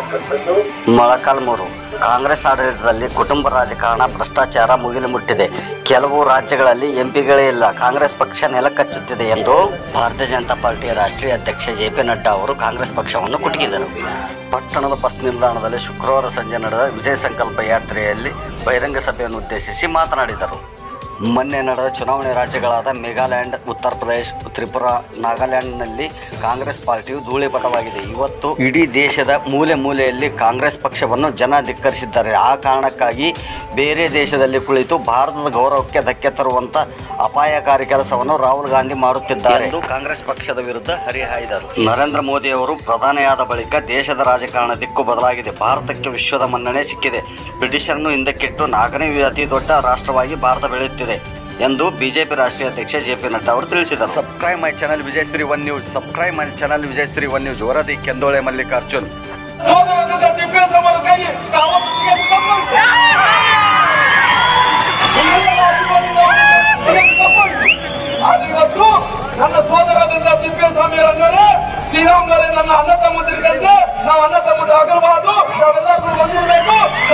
ಮೊಳಕಾಲ್ಮೂರು ಕಾಂಗ್ರೆಸ್ ಆಡಳಿತದಲ್ಲಿ ಕುಟುಂಬ ರಾಜಕಾರಣ ಭ್ರಷ್ಟಾಚಾರ ಮುಗಿಲು ಮುಟ್ಟಿದೆ ಕೆಲವು ರಾಜ್ಯಗಳಲ್ಲಿ ಎಂಪಿಗಳೇ ಇಲ್ಲ ಕಾಂಗ್ರೆಸ್ ಪಕ್ಷ ನೆಲಕಚ್ಚುತ್ತಿದೆ ಎಂದು ಭಾರತೀಯ ಜನತಾ ಪಾರ್ಟಿಯ ರಾಷ್ಟ್ರೀಯ ಅಧ್ಯಕ್ಷ ಜೆ ಪಿ ನಡ್ಡಾ ಅವರು ಕಾಂಗ್ರೆಸ್ ಪಕ್ಷವನ್ನು ಕುಟುಕಿದರು ಪಟ್ಟಣದ ಬಸ್ ನಿಲ್ದಾಣದಲ್ಲಿ ಶುಕ್ರವಾರ ಸಂಜೆ ನಡೆದ ವಿಜಯ ಸಂಕಲ್ಪ ಯಾತ್ರೆಯಲ್ಲಿ ಬಹಿರಂಗ ಸಭೆಯನ್ನು ಉದ್ದೇಶಿಸಿ ಮಾತನಾಡಿದರು ಮೊನ್ನೆ ನಡೆದ ಚುನಾವಣೆ ರಾಜ್ಯಗಳಾದ ಮೇಘಾಲ್ಯಾಂಡ್ ಉತ್ತರ ಪ್ರದೇಶ್ ತ್ರಿಪುರಾ ನಾಗಾಲ್ಯಾಂಡ್ನಲ್ಲಿ ಕಾಂಗ್ರೆಸ್ ಪಾರ್ಟಿಯು ಧೂಳಿಪಟವಾಗಿದೆ ಇವತ್ತು ಇಡೀ ದೇಶದ ಮೂಲೆ ಮೂಲೆಯಲ್ಲಿ ಕಾಂಗ್ರೆಸ್ ಪಕ್ಷವನ್ನು ಜನ ಧಿಕ್ಕರಿಸಿದ್ದಾರೆ ಆ ಕಾರಣಕ್ಕಾಗಿ ಬೇರೆ ದೇಶದಲ್ಲಿ ಕುಳಿತು ಭಾರತದ ಗೌರವಕ್ಕೆ ಧಕ್ಕೆ ತರುವಂತ ಅಪಾಯಕಾರಿ ಕೆಲಸವನ್ನು ರಾಹುಲ್ ಗಾಂಧಿ ಮಾಡುತ್ತಿದ್ದಾರೆ ಎಂದು ಕಾಂಗ್ರೆಸ್ ಪಕ್ಷದ ವಿರುದ್ಧ ಹರಿಹಾಯ್ದರು ನರೇಂದ್ರ ಮೋದಿ ಅವರು ಪ್ರಧಾನಿಯಾದ ಬಳಿಕ ದೇಶದ ರಾಜಕಾರಣ ದಿಕ್ಕು ಬದಲಾಗಿದೆ ಭಾರತಕ್ಕೆ ವಿಶ್ವದ ಮನ್ನಣೆ ಸಿಕ್ಕಿದೆ ಬ್ರಿಟಿಷರನ್ನು ಹಿಂದಕ್ಕಿಟ್ಟು ನಾಲ್ಕನೇ ಅತಿ ದೊಡ್ಡ ರಾಷ್ಟ್ರವಾಗಿ ಭಾರತ ಬೆಳೆಯುತ್ತಿದೆ ಎಂದು ಬಿಜೆಪಿ ರಾಷ್ಟ್ರೀಯ ಅಧ್ಯಕ್ಷ ಜೆ ಪಿ ನಡ್ಡಾ ಅವರು ತಿಳಿಸಿದರು subscribe my channel Vijayashree one news subscribe my channel Vijayashree one news ವರದಿ ಕೆಂದೋಳೆ ಮಲ್ಲಿಕಾರ್ಜುನ್ ಸೋದರದಿಂದ ದಿವ್ಯ ಸಮರ ಕೈ ಕಾವಲಿಗೆ ತಪ್ಪುಂಟು. ನಿಮ್ಮೆಲ್ಲರ ಆಶೀರ್ವಾದದಿಂದ ಇದಕ್ಕೆ ತಪ್ಪುಂಟು. ಆದ್ರೆ ಇವತ್ತು ನನ್ನ ಸೋದರದಿಂದ ದಿವ್ಯ ಸ್ವಾಮಿಯರಂದರೆ ಶ್ರೀರಾಮರೇ ನನ್ನ ಅಣ್ಣ ತಮ್ಮಂದಿರಿಗಂತೆ ನಾವು ಅಣ್ಣ ತಮ್ಮಂದಿರು ಆಗಬಾರದು ನಾವೆಲ್ಲರೂ ಬಂದಿರಬೇಕು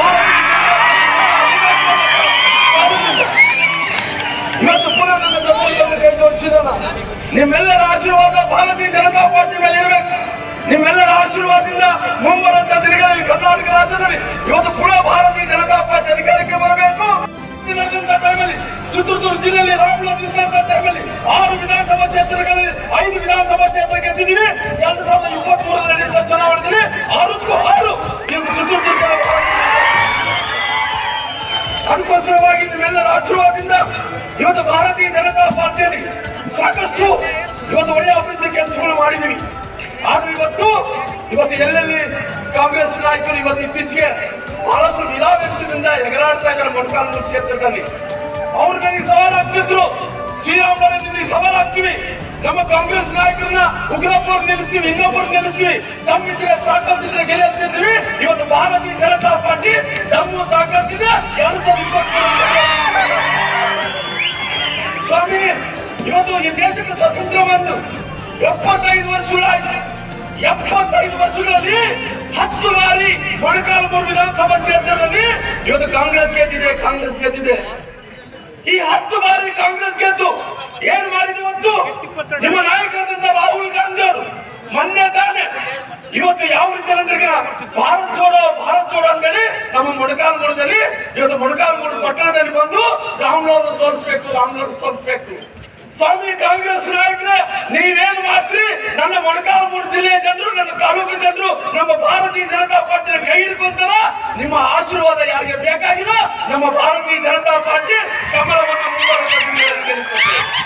ಇವತ್ತು ಪುನಃ ನನ್ನ ಬೆಂಬಲವನ್ನು ಕೈ ಜೋಡಿಸಿದನ ನಿಮ್ಮೆಲ್ಲರ ಆಶೀರ್ವಾದ ಭಾರತೀಯ ಜನತಾ ಪಾರ್ಟಿ ಮೇಲೆ ಇರಬೇಕು ನಿಮ್ಮೆಲ್ಲರ ಆಶೀರ್ವಾದದಿಂದ ಮುಂಬರುವಂತ ದಿನಗಳಲ್ಲಿ ಕರ್ನಾಟಕ ರಾಜ್ಯದಲ್ಲಿ ಇವತ್ತು ಪುನಃ ಭಾರತೀಯ ಜನತಾ ಪಾರ್ಟಿ ಅಧಿಕಾರಕ್ಕೆ ಬರಬೇಕು ನಡೆದಂತ ಟೈಮಲ್ಲಿ ಚಿತ್ರದುರ್ಗ ಜಿಲ್ಲೆಯಲ್ಲಿ ರಾಮಲೋಕ ನಿಂತ ಟೈಮಲ್ಲಿ ಆರು ವಿಧಾನಸಭಾ ಕ್ಷೇತ್ರಗಳಲ್ಲಿ ಐದು ವಿಧಾನಸಭಾ ಕ್ಷೇತ್ರ ಗೆದ್ದಿದ್ದೀವಿ ಎರಡು ಸಾವಿರದ ಇಪ್ಪತ್ತ್ ಮೂರರಲ್ಲಿ ನಡೆಯುವ ಚುನಾವಣೆಯಲ್ಲಿ ಆರಕ್ಕೂ ಆರು ಇವತ್ತು ಚಿತ್ರದುರ್ಗ ಅದಕ್ಕೋಸ್ಕರವಾಗಿ ನಿಮ್ಮೆಲ್ಲರ ಆಶೀರ್ವಾದದಿಂದ ಇವತ್ತು ಭಾರತೀಯ ಜನತಾ ಪಾರ್ಟಿಯಲ್ಲಿ ಸಾಕಷ್ಟು ಇವತ್ತು ಒಳ್ಳೆಯ ಅಭಿವೃದ್ಧಿ ಕೆಲಸಗಳು ಮಾಡಿದ್ದೀವಿ ಆದ್ರೆ ಇವತ್ತು ಇವತ್ತು ಎಲ್ಲೆಲ್ಲಿ ಕಾಂಗ್ರೆಸ್ ನಾಯಕರು ಇವತ್ತು ಇತ್ತೀಚೆಗೆ ಬಹಳಷ್ಟು ನಿರಾವೇಶದಿಂದ ಎಗರಾಡ್ತಾ ಇದ್ದಾರೆ ಮೊಣಕಾಲೂರು ಕ್ಷೇತ್ರದಲ್ಲಿ ಅವ್ರು ನನಗೆ ಸವಾಲು ಹಾಕ್ತಿದ್ರು ಶ್ರೀರಾಮನವರಿಂದ ಸವಾಲು ಹಾಕ್ತೀವಿ ನಮ್ಮ ಕಾಂಗ್ರೆಸ್ ನಾಯಕರನ್ನ ಉಗ್ರಪ್ಪವ್ರು ನಿಲ್ಲಿಸ್ತೀವಿ ಇನ್ನೊಬ್ಬರು ನಿಲ್ಲಿಸ್ತೀವಿ ತಮ್ಮಿದ್ರೆ ತಾಕತ್ತಿದ್ರೆ ಗೆಲ್ಲಿಸ್ತಿದ್ವಿ ಇವತ್ತು ಭಾರತೀಯ ಜನತಾ ಪಾರ್ಟಿ ದಮ್ಮು ತಾಕತ್ತಿದೆ ಎರಡು ಸಾವಿರದ ಇಪ್ಪತ್ಮೂರು ಸ್ವಾಮಿ ಇವತ್ತು ಈ ದೇಶಕ್ಕೆ ಸ್ವತಂತ್ರ ಬಂದು ಎಪ್ಪತ್ತೈದು ವರ್ಷಗಳಾಯ್ತು ಎಪ್ಪತ್ತೈದು ವರ್ಷಗಳಲ್ಲಿ ಹತ್ತು ಬಾರಿ ಮೊಣಕಾಲ್ಮೂರು ವಿಧಾನಸಭಾ ಕ್ಷೇತ್ರದಲ್ಲಿ ಇವತ್ತು ಕಾಂಗ್ರೆಸ್ ಗೆದ್ದಿದೆ ಕಾಂಗ್ರೆಸ್ ಗೆದ್ದಿದೆ ಈ ಹತ್ತು ಬಾರಿ ಕಾಂಗ್ರೆಸ್ ಗೆದ್ದು ಏನ್ ಮಾಡಿದೆ ಇವತ್ತು ನಿಮ್ಮ ನಾಯಕರಾದಂತ ರಾಹುಲ್ ಗಾಂಧಿ ಅವರು ಮೊನ್ನೆ ತಾನೆ ಇವತ್ತು ಯಾವ ರೀತಿ ಅಂದ್ರೆ ಭಾರತ್ ಜೋಡೋ ಭಾರತ್ ಜೋಡೋ ಅಂತೇಳಿ ನಮ್ಮ ಮೊಣಕಾಲ್ಮೂರದಲ್ಲಿ ಇವತ್ತು ಮೊಣಕಾಲ್ಮೂರು ಪಟ್ಟಣದಲ್ಲಿ ಬಂದು ರಾಮ್ನವ್ರನ್ನ ಸೋಲಿಸ್ಬೇಕು ರಾಮ್ನವ್ರನ್ನ ಸೋಲಿಸ್ಬೇಕು ಸ್ವಾಮಿ ಕಾಂಗ್ರೆಸ್ ನಾಯಕರೇ ನೀವೇನ್ ಮಾಡ್ತೀರಿ ನನ್ನ ಮೊಣಕಾಲ್ಮೂರು ಜಿಲ್ಲೆಯ ಜನರು ನನ್ನ ತಾಲೂಕು ಜನರು ನಮ್ಮ ಭಾರತೀಯ ಜನತಾ ಪಾರ್ಟಿಯ ಕೈ ಹಿಡ್ಕೊಂತಾರ ನಿಮ್ಮ ಆಶೀರ್ವಾದ ಯಾರಿಗೆ ಬೇಕಾಗಿಲ್ಲ ನಮ್ಮ ಭಾರತೀಯ ಜನತಾ ಪಾರ್ಟಿ ಕಮಲವನ್ನು ಮುಂಬರುವ ದಿನಗಳಲ್ಲಿ ಗೆಲ್ಲಿಸುತ್ತೆ.